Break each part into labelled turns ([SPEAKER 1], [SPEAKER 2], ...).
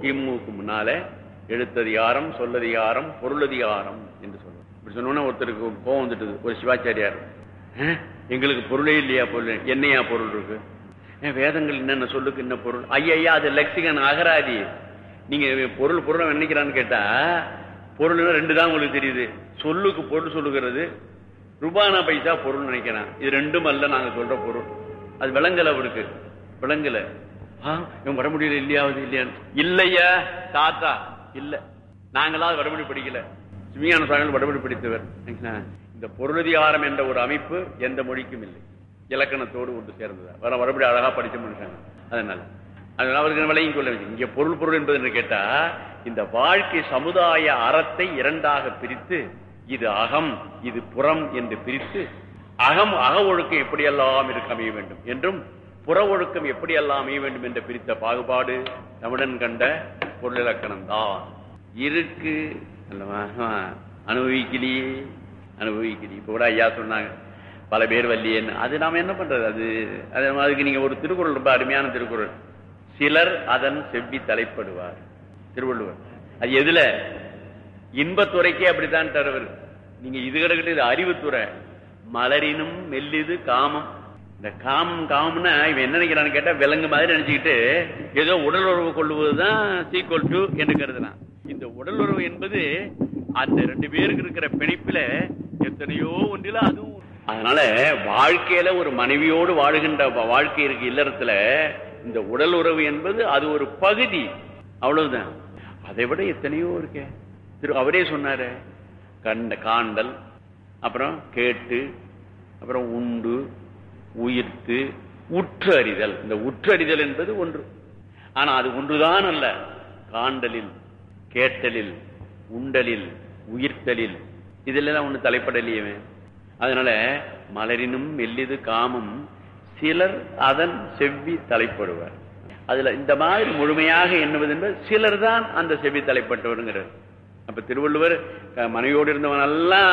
[SPEAKER 1] கிமுக்கு முன்னால எழுத்ததிகாரம் சொல்லதிகாரம் பொருளதிகாரம் என்று சொல்லுவோம் இப்படி சொன்னோன்னா ஒருத்தருக்கு கோவம் வந்துட்டுது ஒரு சிவாச்சாரியார் "அஹ், எங்களுக்கு பொருளே இல்லையா பொருள் என்னையா பொருள் இருக்கு "ஏன், வேதங்கள் என்னென்ன சொல்லுக்கு என்ன பொருள் ஐயா அது லெக்சிகன் அகராதி நீங்க பொருள் பொருளை நினைக்கிறான்னு கேட்டா பொருள்னா ரெண்டு தான் உங்களுக்கு தெரியுது சொல்லுக்கு பொருள் சொல்லுகிறது ரூபானா பைசா பொருள் நினைக்கிறேன் இது ரெண்டும் அல்ல நாங்க சொல்ற பொருள் அது விளங்கல அவருக்கு விளங்கல ஆ, இவன் வர முடியல இல்லையாவது இல்லையான்னு இல்லையா தாத்தா இல்ல நாங்களாவது வடமொழி படிக்கல சிவியான சுவாமிகள் வடமொழி படித்தவர் சரிங்களா? இந்த பொருளதிகாரம் என்ற ஒரு அமைப்பு எந்த மொழிக்கும் இல்லை இலக்கணத்தோடு ஒன்று சேர்ந்தது வர மறுபடியும் அழகா படிச்ச மனுஷங்க அதனால அதனால அவருக்கு விலையும் கொள்ள வேண்டும் இங்க பொருள் பொருள் என்பது என்று கேட்டா இந்த வாழ்க்கை சமுதாய அறத்தை இரண்டாக பிரித்து இது அகம் இது புறம் என்று பிரித்து அகம் அக ஒழுக்கம் எப்படியெல்லாம் இருக்க அமைய வேண்டும் என்றும் புற ஒழுக்கம் எப்படியெல்லாம் அமைய வேண்டும் என்ற பிரித்த பாகுபாடு தமிழன் கண்ட பொருளிலக்கணம் தான் இருக்கு அல்லவா? ஆ, அனுபவிக்கலையே அனுபவிக்கலையே இப்ப கூட ஐயா சொன்னாங்க பல பேர் வல்லியன்னு அது நாம என்ன பண்றது அது அது நம்ம அதுக்கு நீங்க ஒரு திருக்குறள் ரொம்ப அருமையான திருக்குறள் சிலர் அதன் செவ்வி தலைப்படுவார் திருவள்ளுவர் அது எதுல இன்பத்துறைக்கே அப்படித்தான் தருவர் நீங்க இது கிடக்கிட்டு இது அறிவுத்துறை மலரினும் மெல்லிது காமம் இந்த காமம் காமம்னா இவன் என்ன நினைக்கிறான்னு கேட்டா விலங்கு மாதிரி நினைச்சுக்கிட்டு ஏதோ உடல் உறவு கொள்வதுதான் சீக்வல் டு என்று கருதுனான் இந்த உடல் உறவு என்பது அந்த ரெண்டு பேருக்கு இருக்கிற பிணைப்புல எத்தனையோ ஒன்றில அதுவும் ஒன்று. அதனால வாழ்க்கையில ஒரு மனைவியோடு வாழுகின்ற வா- வாழ்க்கை இருக்கு இல்லறத்துல இந்த உடல் உறவு என்பது அது ஒரு பகுதி அவ்வளவுதான் அதை விட எத்தனையோ இருக்கே திரு அவரே சொன்னாரு கண்ட காண்டல் அப்புறம் கேட்டு அப்புறம் உண்டு உயிர்த்து உற்று அறிதல் இந்த உற்று அறிதல் என்பது ஒன்று ஆனா அது ஒன்றுதான் அல்ல காண்டலில் கேட்டலில் உண்டலில் உயிர்த்தலில் இதெல்லாம் ஒண்ணு தலைப்படலையே அதனால மலரினும் மெல்லிது காமம் சிலர் அதன் செவ்வி தலைப்படுவர் அதுல இந்த மாதிரி முழுமையாக எண்ணுவது என்பது சிலர் தான் அந்த செவ்வி தலைப்பட்டவருங்கிறார் அப்ப திருவள்ளுவர் அஹ், மனைவியோடு இருந்தவன் எல்லாம்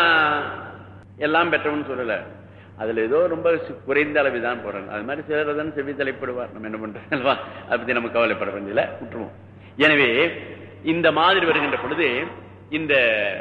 [SPEAKER 1] எல்லாம் பெற்றவன் சொல்லல அதுல ஏதோ ரொம்ப சி- குறைந்த அளவுதான் போறாங்க அது மாதிரி சிலர் தான் செவ்வி தலைப்படுவார் நம்ம என்ன பண்றோம் அல்வா அதை பத்தி நம்ம கவலைப்பட வேண்டியதில்லை விட்டுருவோம் எனவே இந்த மாதிரி வருகின்ற பொழுது இந்த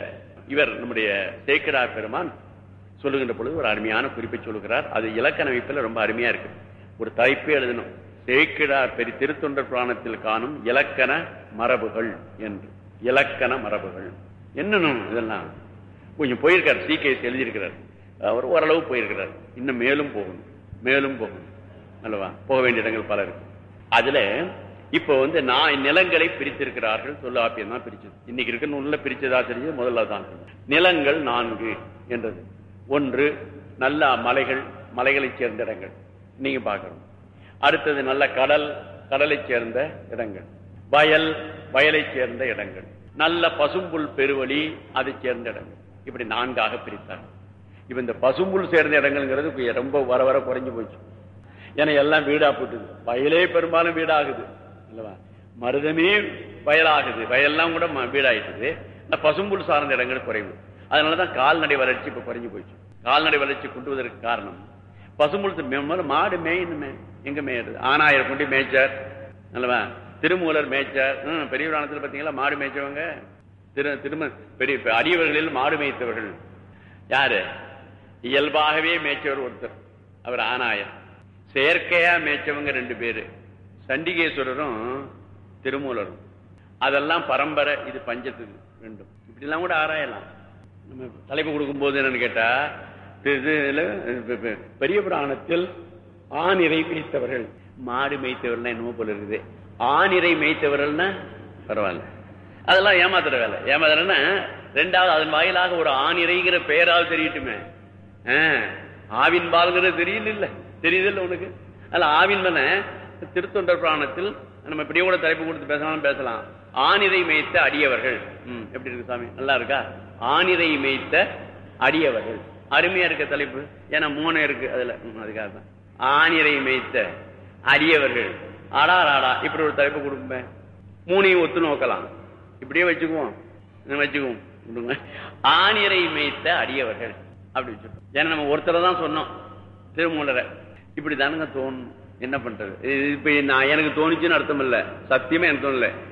[SPEAKER 1] இவர் நம்முடைய சேக்கடார் பெருமான் சொல்லுகின்ற பொழுது ஒரு அருமையான குறிப்பை சொல்லுகிறார் அது இலக்கண அமைப்பில் ரொம்ப அருமையா இருக்கு ஒரு தலைப்பே எழுதணும் சேக்கிடார் பெரிய திருத்தொண்டர் புராணத்தில் காணும் இலக்கண மரபுகள் என்று இலக்கண மரபுகள் என்னணும் இதெல்லாம் கொஞ்சம் போயிருக்கார் சீகேஸ் எழுதியிருக்கிறார் அவர் ஓரளவு போயிருக்கிறார் இன்னும் மேலும் போகணும் மேலும் போகணும் அல்லவா போக வேண்டிய இடங்கள் பல இருக்கு அதுல இப்ப வந்து நான் நிலங்களை பிரித்திருக்கிறார்கள் தொல்லாப்பியம் தான் பிரிச்சது இன்னைக்கு இருக்க நூல்ல பிரிச்சதா தெரிஞ்சது முதல்ல தான் நிலங்கள் நான்கு என்றது ஒன்று நல்ல மலைகள் மலைகளைச் சேர்ந்த இடங்கள் நீங்க பார்க்கணும் அடுத்தது நல்ல கடல் கடலைச் சேர்ந்த இடங்கள் வயல் வயலைச் சேர்ந்த இடங்கள் நல்ல பசும்புல் பெருவழி அதைச் சேர்ந்த இடங்கள் இப்படி நான்காக பிரித்தாங்க இப்ப இந்த பசும்புல் சேர்ந்த இடங்கள்ங்கிறது இப்ப ரொம்ப வர வர குறைஞ்சு போச்சு ஏன்னா எல்லாம் வீடா போட்டுது வயலே பெரும்பாலும் வீடாகுது இல்லவா மருதமே வயலாகுது வயல்லாம் கூட ம- வீடாயிட்டுது இந்த பசும்புல் சார்ந்த இடங்கள் குறைவு அதனாலதான் கால்நடை வளர்ச்சி இப்ப குறைஞ்சு போச்சு கால்நடை வளர்ச்சி கொண்டுவதற்கு காரணம் பசும்புல் மே- முதல்ல மாடு மேயணுமே எங்க மேயுறது ஆனாயிரம் கொண்டு மேய்ச்சார் அல்லவா திருமூலர் மேய்ச்சார் ஹம், பெரிய புராணத்துல பாத்தீங்களா மாடு மேய்ச்சவங்க திரு திரும பெரிய பெ- அடியவர்களில் மாடு மேய்த்தவர்கள் யாரு இயல்பாகவே மேய்ச்சவர் ஒருத்தர் அவர் ஆனாயர் செயற்கையா மேய்ச்சவங்க ரெண்டு பேரு சண்டிகேஸ்வரரும் திருமூலரும் அதெல்லாம் பரம்பரை இது பஞ்சத்துக்கு ரெண்டும் இப்படி எல்லாம் கூட ஆராயலாம் நம்ம தலைப்பு கொடுக்கும் போது என்னன்னு கேட்டா இது- இதுல பெ- பெ- பெரிய புராணத்தில் ஆணிரை மேய்த்தவர்கள் மாடு மேய்த்தவர்கள் என்னமோ போல இருக்குது ஆணிரை மேய்த்தவர்கள்னா பரவாயில்ல அதெல்லாம் ஏமாத்துற வேலை ஏமாத்துறன்னா ரெண்டாவது அதன் வாயிலாக ஒரு ஆணிரைங்கிற பெயராவது தெரியட்டுமே ஆ, ஆவின் பால்ங்கிறது தெரியல இல்ல தெரியுது இல்ல உனக்கு அதுல ஆவின் தானே திருத்தொண்டர் புராணத்தில் நம்ம இப்படியே கூட தலைப்பு கொடுத்து பேசலாம் பேசலாம் ஆணிரை மேய்த்த அடியவர்கள் ம், எப்படி இருக்கு சாமி நல்லா இருக்கா ஆணிரை மேய்த்த அடியவர்கள் அருமையா இருக்க தலைப்பு ஏன்னா மூணு இருக்கு அதுல ம், அதுக்காக தான் ஆணிரை மேய்த்த அடியவர்கள் ஆடா ஆடா இப்படி ஒரு தலைப்பு கொடுப்பேன் மூணையும் ஒத்து நோக்கலாம் இப்படியே வச்சுக்குவோம் இன்னும் வச்சுக்குவோம் விடுங்க. ஆணிரை மேய்த்த அடியவர்கள் அப்படி வச்சுக்கோம் ஏன்னா நம்ம ஒருத்தரை தான் சொன்னோம் திருமூலரை இப்படி தானுங்க தோணும் என்ன பண்றது இது இப்ப நான் எனக்கு தோணுச்சுன்னு அர்த்தம் இல்ல சத்தியமே எனக்கு தோணல